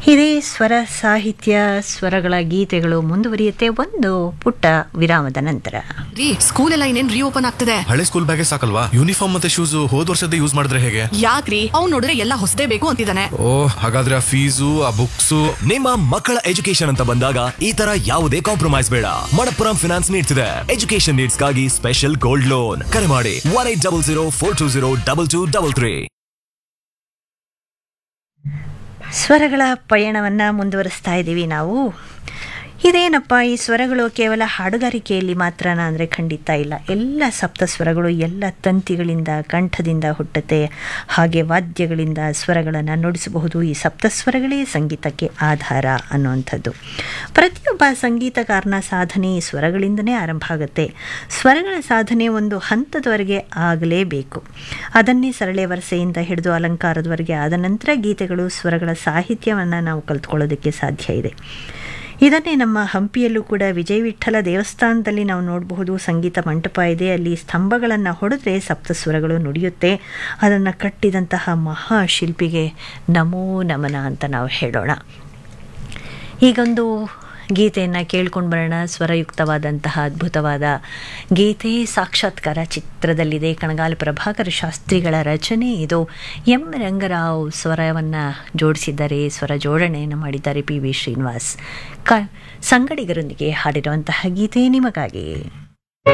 ಇದೇ ಸ್ವರ ಸಾಹಿತ್ಯ ಸ್ವರಗಳ ಗೀತೆಗಳು ಮುಂದುವರಿಯುತ್ತೆ ಒಂದು ಪುಟ್ಟ ವಿರಾಮದ ನಂತರ ರೀ ಸ್ಕೂಲ್ ಎಲ್ಲ ಇನ್ನೇನ್ ರೀಓಪನ್ ಆಗ್ತದೆ ಹಳೆ ಸ್ಕೂಲ್ ಬ್ಯಾಗೇ ಸಾಕಲ್ವಾ ಯೂನಿಫಾರ್ಮ್ ಮತ್ತೆ ಶೂಸ್ ಹೋದ್ ವರ್ಷದ ಯೂಸ್ ಮಾಡಿದ್ರೆ ಹೇಗೆ ಯಾಕ್ರಿ ಅವ್ನ್ ನೋಡಿದ್ರೆ ಎಲ್ಲ ಹೊಸದೇ ಬೇಕು ಅಂತಿದ್ದಾನೆ ಓ ಹಾಗಾದ್ರೆ ಆ ಫೀಸು ಆ ಬುಕ್ಸು ನಿಮ್ಮ ಮಕ್ಕಳ ಎಜುಕೇಶನ್ ಅಂತ ಬಂದಾಗ ಈ ತರ ಯಾವುದೇ ಕಾಂಪ್ರಮೈಸ್ ಬೇಡ ಮಣಪ್ಪುರಂ ಫಿನಾನ್ಸ್ ನೀಡ್ತಿದೆ ಎಜುಕೇಶನ್ ನೀಡ್ಸ್ಗಾಗಿ ಸ್ಪೆಷಲ್ ಗೋಲ್ಡ್ ಲೋನ್ ಕರೆ ಮಾಡಿ one eight double zero four two zero double two double three ಸ್ವರಗಳ ಪಯಣವನ್ನು ಮುಂದುವರಿಸ್ತಾ ಇದ್ದೀವಿ ನಾವು ಇದೇನಪ್ಪ ಈ ಸ್ವರಗಳು ಕೇವಲ ಹಾಡುಗಾರಿಕೆಯಲ್ಲಿ ಮಾತ್ರನಾ ಅಂದರೆ ಖಂಡಿತ ಇಲ್ಲ ಎಲ್ಲ ಸಪ್ತ ಸ್ವರಗಳು ಎಲ್ಲ ತಂತಿಗಳಿಂದ ಕಂಠದಿಂದ ಹುಟ್ಟುತ್ತೆ ಹಾಗೆ ವಾದ್ಯಗಳಿಂದ ಸ್ವರಗಳನ್ನು ನುಡಿಸಬಹುದು ಈ ಸಪ್ತ ಸ್ವರಗಳೇ ಸಂಗೀತಕ್ಕೆ ಆಧಾರ ಅನ್ನುವಂಥದ್ದು ಪ್ರತಿಯೊಬ್ಬ ಸಂಗೀತಕಾರನ ಸಾಧನೆ ಈ ಸ್ವರಗಳಿಂದನೇ ಆರಂಭ ಆಗುತ್ತೆ ಸ್ವರಗಳ ಸಾಧನೆ ಒಂದು ಹಂತದವರೆಗೆ ಆಗಲೇಬೇಕು ಅದನ್ನೇ ಸರಳೆ ವರಸೆಯಿಂದ ಹಿಡಿದು ಅಲಂಕಾರದವರೆಗೆ ಆದ ನಂತರ ಗೀತೆಗಳು ಸ್ವರಗಳ ಸಾಹಿತ್ಯವನ್ನು ನಾವು ಕಲ್ತ್ಕೊಳ್ಳೋದಕ್ಕೆ ಸಾಧ್ಯ ಇದೆ ಇದನ್ನೇ ನಮ್ಮ ಹಂಪಿಯಲ್ಲೂ ಕೂಡ ವಿಜಯ ವಿಠಲ ದೇವಸ್ಥಾನದಲ್ಲಿ ನಾವು ನೋಡಬಹುದು ಸಂಗೀತ ಮಂಟಪ ಇದೆ ಅಲ್ಲಿ ಸ್ತಂಭಗಳನ್ನು ಹೊಡೆದ್ರೆ ಸಪ್ತಸ್ವರಗಳು ನುಡಿಯುತ್ತೆ ಅದನ್ನು ಕಟ್ಟಿದಂತಹ ಮಹಾಶಿಲ್ಪಿಗೆ ನಮೋ ನಮನ ಅಂತ ನಾವು ಹೇಳೋಣ ಈಗೊಂದು ಗೀತೆಯನ್ನು ಕೇಳ್ಕೊಂಡು ಬರೋಣ ಸ್ವರಯುಕ್ತವಾದಂತಹ ಅದ್ಭುತವಾದ ಗೀತೆ ಸಾಕ್ಷಾತ್ಕಾರ ಚಿತ್ರದಲ್ಲಿದೆ ಕಣಗಾಲ ಪ್ರಭಾಕರ ಶಾಸ್ತ್ರಿಗಳ ರಚನೆ ಇದು ಎಂ ರಂಗರಾವ್ ಸ್ವರವನ್ನು ಜೋಡಿಸಿದ್ದಾರೆ ಸ್ವರ ಜೋಡಣೆಯನ್ನು ಮಾಡಿದ್ದಾರೆ ಪಿ ವಿ ಶ್ರೀನಿವಾಸ್ ಕ ಸಂಗಡಿಗರೊಂದಿಗೆ ಹಾಡಿರುವಂತಹ ಗೀತೆ ನಿಮಗಾಗಿ